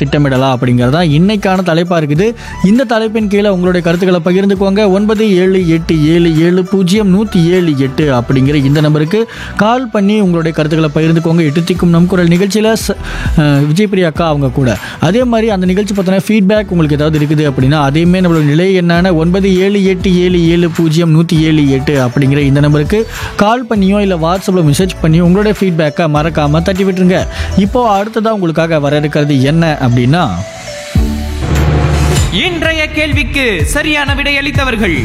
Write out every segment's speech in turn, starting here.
திட்டமிடலாம் அப்படிங்கிறது தான் இன்னைக்கான தலைப்பாக இருக்குது இந்த தலைப்பின் கீழே உங்களுடைய கருத்துக்களை பகிர்ந்துக்கோங்க ஒன்பது ஏழு எட்டு ஏழு ஏழு பூஜ்ஜியம் நூற்றி ஏழு எட்டு அப்படிங்கிற இந்த நம்பருக்கு கால் பண்ணி உங்களுடைய கருத்துக்களை பகிர்ந்துக்கோங்க எட்டுத்திக்கும் நம் குரல் நிகழ்ச்சியில் ச- அஹ் விஜய் பிரியா அக்கா அவங்க கூட அதே மாதிரி அந்த நிகழ்ச்சி பார்த்தோன்னா ஃபீட்பேக் உங்களுக்கு ஏதாவது இருக்குது அப்படின்னா அதையுமே நம்மளோட நிலை என்னன்னா ஒன்பது ஏழு எட்டு ஏழு ஏழு பூஜ்ஜியம் நூற்றி ஏழு எட்டு அப்படிங்கிற இந்த நம்பருக்கு கால் பண்ணியோ இல்லை வாட்ஸ்அப்பில் மெசேஜ் பண்ணியோ உங்களுடைய ஃபீட்பேக்கை மறக்காமல் தட்டி விட்டுருங்க இப்போ அடுத்ததாக உங்களுக்காக வர இருக்கிறது என்ன அப்படின்னா இன்றைய கேள்விக்கு சரியான விடையளித்தவர்கள்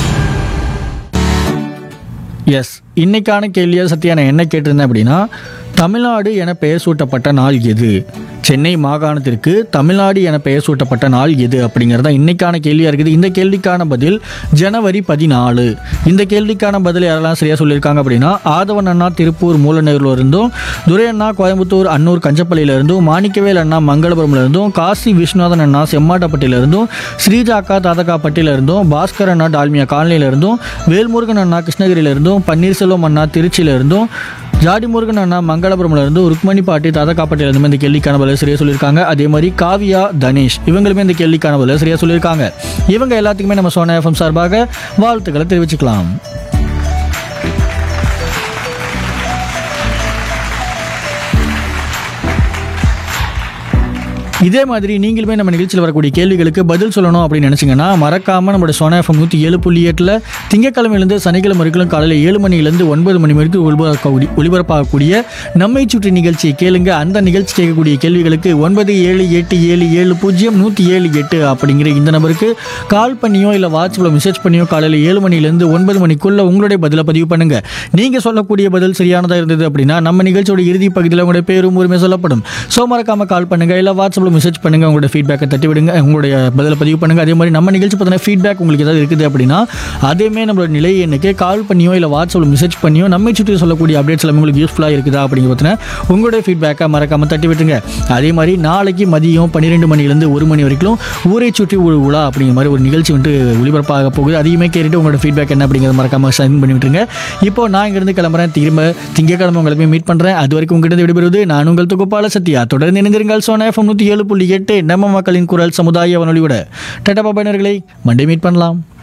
எஸ் இன்னைக்கான கேள்வியை சத்யா நான் என்ன கேட்டிருந்தேன் அப்படின்னா தமிழ்நாடு என பெயர் சூட்டப்பட்ட நாள் எது சென்னை மாகாணத்திற்கு தமிழ்நாடு என பெயர் சூட்டப்பட்ட நாள் எது அப்படிங்கிறது தான் இன்னைக்கான கேள்வியாக இருக்குது இந்த கேள்விக்கான பதில் ஜனவரி பதினாலு இந்த கேள்விக்கான பதில் யாரெல்லாம் சரியாக சொல்லியிருக்காங்க அப்படின்னா ஆதவன் அண்ணா திருப்பூர் மூலநகரில் இருந்தும் துரை அண்ணா கோயம்புத்தூர் அன்னூர் கஞ்சப்பள்ளியில இருந்தும் மாணிக்கவேல் அண்ணா மங்களபுரம்ல இருந்தும் காசி விஸ்வநாதன் அண்ணா செம்மாட்டப்பட்டியில இருந்தும் ஸ்ரீஜா அக்கா தாதகாப்பட்டியில இருந்தும் பாஸ்கர் அண்ணா டால்மியா காலனியில இருந்தும் வேல்முருகன் அண்ணா கிருஷ்ணகிரியில இருந்தும் பன்னீர்செல்வம் அண்ணா திருச்சியில இருந்தும் ஜாடி முருகன் அண்ணா மங்களபுரம்ல இருந்து ருக்மணி பாட்டி தாதகாப்பட்டியில இருந்து இந்த கேள்விக்கான பதில் சரியா சொல்லியிருக்காங்க அதே மாதிரி காவியா தனேஷ் இவங்களுமே இந்த கேள்விக்கான பதில் சரியா சொல்லியிருக்காங்க இவங்க எல்லாத்துக்குமே நம்ம சோனா எஃப்எம் சார்பாக வாழ்த்துக்களை தெரிவிச்சுக்கலாம் இதே மாதிரி நீங்களுமே நம்ம நிகழ்ச்சியில் வரக்கூடிய கேள்விகளுக்கு பதில் சொல்லணும் அப்படின்னு நினச்சிங்கன்னா மறக்காமல் நம்மளோட சோனா எஃப்எம் நூற்றி ஏழு புள்ளி எட்டில் திங்கக்கிழமையிலேருந்து சனிக்கிழமை வரைக்கும் காலையில் ஏழு மணிலேருந்து ஒன்பது மணி வரைக்கும் ஒளிபரப்பக்கூடிய ஒளிபரப்பாகக்கூடிய நம்மை சுற்றி நிகழ்ச்சியை கேளுங்க அந்த நிகழ்ச்சி கேட்கக்கூடிய கேள்விகளுக்கு ஒன்பது ஏழு எட்டு ஏழு ஏழு பூஜ்ஜியம் நூற்றி ஏழு எட்டு அப்படிங்கிற இந்த நம்பருக்கு கால் பண்ணியோ இல்லை வாட்ஸ்அப்பில் மெசேஜ் பண்ணியோ காலையில் ஏழு மணிலேருந்து ஒன்பது மணிக்குள்ள உங்களுடைய பதிலை பதிவு பண்ணுங்க நீங்கள் சொல்லக்கூடிய பதில் சரியானதாக இருந்தது அப்படின்னா நம்ம நிகழ்ச்சியோட இறுதி பகுதியில் உங்களுடைய பேரும் உரிமை சொல்லப்படும் ஸோ மறக்காம கால் பண்ணுங்க இல்லை வாட்ஸ்அப்பில் மெசேஜ் பண்ணுங்க உங்களுடைய ஃபீட்பேக்கை தட்டி விடுங்க உங்களுடைய பதிலை பதிவு பண்ணுங்க அதே மாதிரி நம்ம நிகழ்ச்சி பார்த்தீங்கன்னா ஃபீட்பேக் உங்களுக்கு ஏதாவது இருக்குது அப்படின்னா அதேமே நம்மளோட நிலை எண்ணுக்கு கால் பண்ணியோ இல்லை வாட்ஸ்அப்பில் மெசேஜ் பண்ணியோ நம்மை சுற்றி சொல்லக்கூடிய அப்டேட்ஸ் எல்லாமே உங்களுக்கு யூஸ்ஃபுல்லாக இருக்குதா அப்படிங்கிற பார்த்தீங்கன்னா உங்களுடைய ஃபீட்பேக்கை மறக்காம தட்டி விட்டுருங்க அதே மாதிரி நாளைக்கு மதியம் பன்னிரெண்டு மணிலேருந்து ஒரு மணி வரைக்கும் ஊரை சுற்றி ஒரு உலா அப்படிங்கிற மாதிரி ஒரு நிகழ்ச்சி வந்து ஒளிபரப்பாக போகுது அதையுமே கேட்டுட்டு உங்களோட ஃபீட்பேக் என்ன அப்படிங்கிறத மறக்காம சென்ட் பண்ணி விட்டுருங்க இப்போ நான் இங்கிருந்து கிளம்புறேன் திரும்ப திங்கக்கிழமை உங்களை போய் மீட் பண்ணுறேன் அது வரைக்கும் உங்ககிட்ட விடைபெறுவது நான் உங்கள் தொகுப்பாளர் சத்யா தொடர்ந்து இணைந்திருங்கள் சோனா எஃப்எம் நூற்றி ஏழு புள்ளி எட்டு நம்ம மக்களின் குரல் சமுதாய வானொலியோட டட்டா பாபா நேயர்களே மண்டே மீட் பண்ணலாம்